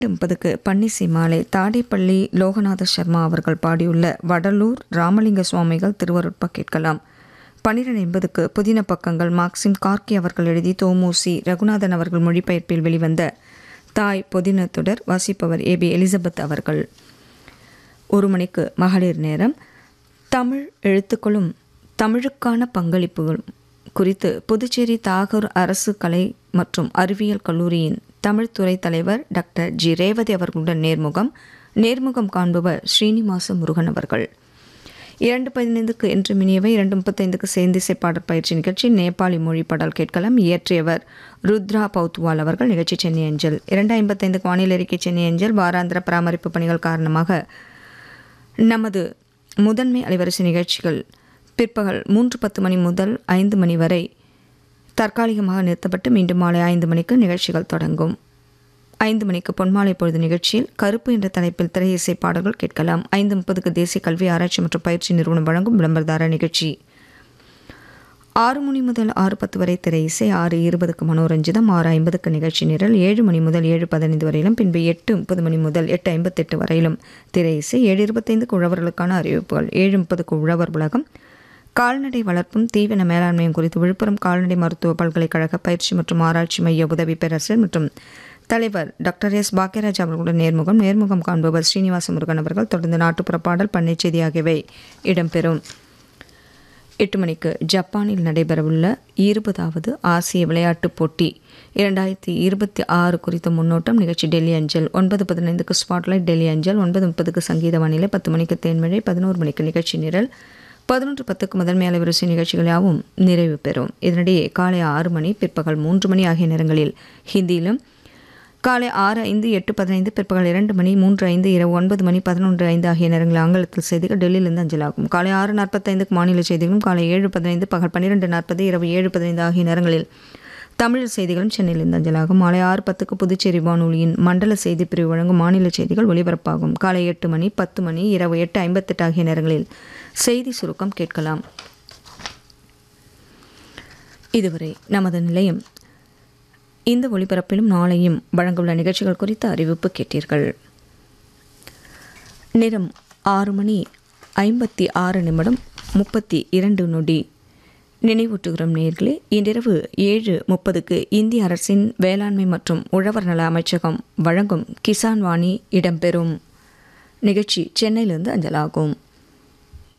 முப்பதுக்கு பன்னிசி மாலை தாடேப்பள்ளி லோகநாத சர்மா அவர்கள் பாடியுள்ள வடலூர் ராமலிங்க சுவாமிகள் திருவருட்பா கேட்கலாம் பன்னிரெண்டு எண்பதுக்கு புதின பக்கங்கள் மார்க்சிம் கார்கி அவர்கள் எழுதி தோமூசி ரகுநாதன் அவர்கள் மொழிபெயர்ப்பில் வெளிவந்த தாய் புதின தொடர் வாசிப்பவர் ஏபி எலிசபெத் அவர்கள் ஒரு மணிக்கு மகளிர் நேரம் தமிழ் எழுத்துக்களும் தமிழுக்கான பங்களிப்புகளும் குறித்து புதுச்சேரி தாகூர் அரசு கலை மற்றும் அறிவியல் கல்லூரியின் தமிழ் துறை தலைவர் டாக்டர் ஜி ரேவதி அவர்களுடன் நேர்முகம் நேர்முகம் காண்பவர் ஸ்ரீனிவாச முருகன் அவர்கள் இரண்டு பதினைந்துக்கு என்று மினியவை இரண்டு முப்பத்தைந்துக்கு சேர்ந்திசை பாடற் பயிற்சி நிகழ்ச்சி நேபாளி மொழி பாடல் கேட்கலாம் இயற்றியவர் ருத்ரா பௌத்வால் அவர்கள் நிகழ்ச்சி சென்னை அஞ்சல் இரண்டு ஐம்பத்தைந்துக்கு வானிலை அறிக்கை சென்னை அஞ்சல் வாராந்திர பராமரிப்பு பணிகள் காரணமாக நமது முதன்மை அலைவரிசை நிகழ்ச்சிகள் பிற்பகல் மூன்று பத்து மணி முதல் ஐந்து மணி வரை தற்காலிகமாக நிறுத்தப்பட்டு மீண்டும் மாலை ஐந்து மணிக்கு நிகழ்ச்சிகள் தொடங்கும் ஐந்து மணிக்கு பொன்மாலை பொழுது நிகழ்ச்சியில் கருப்பு என்ற தலைப்பில் திரை இசை பாடல்கள் கேட்கலாம் ஐந்து முப்பதுக்கு தேசிய கல்வி ஆராய்ச்சி மற்றும் பயிற்சி நிறுவனம் வழங்கும் விளம்பரதார நிகழ்ச்சி ஆறு மணி முதல் ஆறு பத்து வரை திரை இசை ஆறு இருபதுக்கு மனோரஞ்சிதம் ஆறு ஐம்பதுக்கு நிகழ்ச்சி நிரல் ஏழு மணி முதல் ஏழு பதினைந்து வரையிலும் பின்பு எட்டு முப்பது மணி முதல் எட்டு ஐம்பத்தெட்டு வரையிலும் திரை இசை ஏழு இருபத்தைந்துக்கு உழவர்களுக்கான அறிவிப்புகள் ஏழு முப்பதுக்கு உழவர் உலகம் கால்நடை வளர்ப்பும் தீவன மேலாண்மையும் குறித்து விழுப்புரம் கால்நடை மருத்துவ பல்கலைக்கழக பயிற்சி மற்றும் ஆராய்ச்சி மைய உதவி பேரரசர் மற்றும் தலைவர் டாக்டர் எஸ் பாக்கியராஜ் அவர்களுடன் நேர்முகம் நேர்முகம் காண்பவர் ஸ்ரீனிவாச முருகன் அவர்கள் தொடர்ந்து நாட்டுப்புற பாடல் பண்ணை செய்தி ஆகியவை இடம்பெறும் எட்டு மணிக்கு ஜப்பானில் நடைபெறவுள்ள இருபதாவது ஆசிய விளையாட்டுப் போட்டி இரண்டாயிரத்தி இருபத்தி ஆறு குறித்த முன்னோட்டம் நிகழ்ச்சி டெல்லி அஞ்சல் ஒன்பது பதினைந்துக்கு ஸ்பாட்லைட் டெல்லி அஞ்சல் ஒன்பது முப்பதுக்கு சங்கீத வானிலை பத்து மணிக்கு தேன்மழை பதினோரு மணிக்கு நிகழ்ச்சி நிரல் பதினொன்று பத்துக்கு முதன்மை அலைவரிசை நிகழ்ச்சிகள் யாவும் நிறைவு பெறும் இதனிடையே காலை ஆறு மணி பிற்பகல் மூன்று மணி ஆகிய நேரங்களில் ஹிந்தியிலும் காலை ஆறு ஐந்து எட்டு பதினைந்து பிற்பகல் இரண்டு மணி மூன்று ஐந்து இரவு ஒன்பது மணி பதினொன்று ஐந்து ஆகிய நேரங்களில் ஆங்கிலத்தில் செய்திகள் டெல்லியிலிருந்து அஞ்சலாகும் காலை ஆறு நாற்பத்தைந்துக்கு மாநில செய்திகளும் காலை ஏழு பதினைந்து பகல் பன்னிரெண்டு நாற்பது இரவு ஏழு பதினைந்து ஆகிய நேரங்களில் தமிழ் செய்திகளும் சென்னையிலிருந்து அஞ்சலாகும் மாலை ஆறு பத்துக்கு புதுச்சேரி வானொலியின் மண்டல செய்தி பிரிவு வழங்கும் மாநில செய்திகள் ஒலிபரப்பாகும் காலை எட்டு மணி பத்து மணி இரவு எட்டு ஐம்பத்தெட்டு ஆகிய நேரங்களில் செய்தி சுருக்கம் கேட்கலாம் இதுவரை நமது நிலையம் இந்த ஒளிபரப்பிலும் நாளையும் வழங்கவுள்ள நிகழ்ச்சிகள் குறித்த அறிவிப்பு கேட்டீர்கள் நேரம் ஆறு மணி ஐம்பத்தி ஆறு நிமிடம் முப்பத்தி இரண்டு நொடி நினைவூட்டுகிறோம் நேர்களே இன்றிரவு ஏழு முப்பதுக்கு இந்திய அரசின் வேளாண்மை மற்றும் உழவர் நல அமைச்சகம் வழங்கும் கிசான் வாணி இடம்பெறும் நிகழ்ச்சி சென்னையிலிருந்து அஞ்சலாகும்